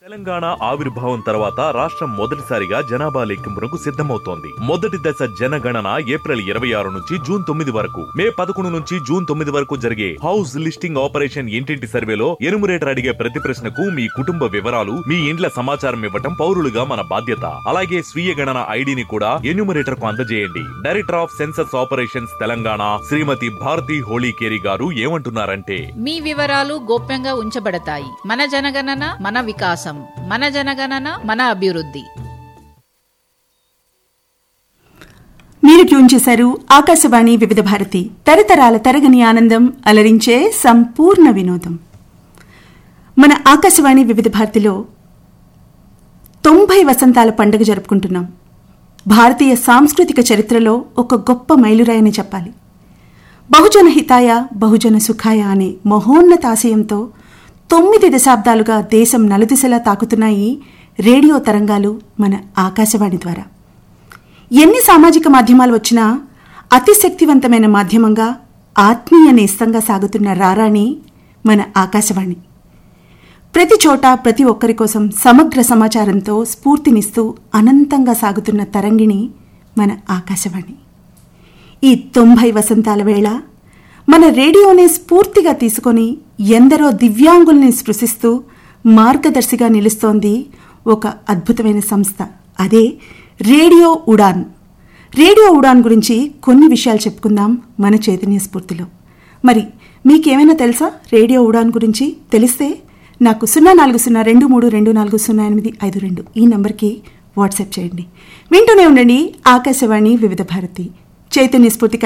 తెలంగాణ ఆవిర్భావం తర్వాత రాష్ట్రం మొదటిసారిగా జనాభా లెక్కింపునకు సిద్ధమవుతోంది మొదటి దశ జనగణన ఏప్రిల్ ఇరవై ఆరు నుంచి జూన్ తొమ్మిది వరకు మే పదకొండు నుంచి జూన్ తొమ్మిది వరకు జరిగే హౌస్ లిస్టింగ్ ఆపరేషన్ ఇంటింటి సర్వేలో ఎనుమరేటర్ అడిగే ప్రతి ప్రశ్నకు మీ కుటుంబ వివరాలు మీ ఇండ్ల సమాచారం ఇవ్వటం పౌరులుగా మన బాధ్యత అలాగే స్వీయ గణన ఐడిని కూడా ఎన్యూమరేటర్ కు అందజేయండి director of census operations Telangana Shrimati Bharati Holikeri garu ఏమంటున్నారంటే మీ వివరాలు గోప్యంగా ఉంచబడతాయి మన జనగణన మన వికాసం మన జనగణన మన అభివృద్ధి మీరు ట్యూన్ చేశారు ఆకాశవాణి వివిధ భారతి తరతరాల తరగని ఆనందం అలరించే సంపూర్ణ వినోదం మన ఆకాశవాణి వివిధ భారతిలో తొంభై వసంతాల పండుగ జరుపుకుంటున్నాం భారతీయ సాంస్కృతిక చరిత్రలో ఒక గొప్ప మైలురాయని చెప్పాలి బహుజన హితాయ బహుజన సుఖాయ అనే మహోన్నతాశయంతో తొమ్మిది దశాబ్దాలుగా దేశం నలుదిశలా తాకుతున్నాయి రేడియో తరంగాలు మన ఆకాశవాణి ద్వారా ఎన్ని సామాజిక మాధ్యమాలు వచ్చినా అతి శక్తివంతమైన మాధ్యమంగా ఆత్మీయ నేస్తంగా సాగుతున్న రారాణి మన ఆకాశవాణి ప్రతి చోట ప్రతి ఒక్కరి కోసం సమగ్ర సమాచారంతో స్ఫూర్తినిస్తూ అనంతంగా సాగుతున్న తరంగిణి మన ఆకాశవాణి ఈ తొంభై వసంతాల వేళ మన రేడియోని స్ఫూర్తిగా తీసుకొని ఎందరో దివ్యాంగుల్ని స్పృశిస్తూ మార్గదర్శిగా నిలుస్తోంది ఒక అద్భుతమైన సంస్థ అదే రేడియో ఉడాన్ రేడియో ఉడాన్ గురించి కొన్ని విషయాలు చెప్పుకుందాం మన చైతన్య స్ఫూర్తిలో మరి మీకేమైనా తెలుసా రేడియో ఉడాన్ గురించి తెలిస్తే నాకు సున్నా నాలుగు సున్నా రెండు మూడు రెండు నాలుగు సున్నా ఎనిమిది ఐదు రెండు ఈ నంబర్కి వాట్సాప్ చేయండి వింటూనే ఉండండి ఆకాశవాణి వివిధ భారతి చైతన్య స్ఫూర్తి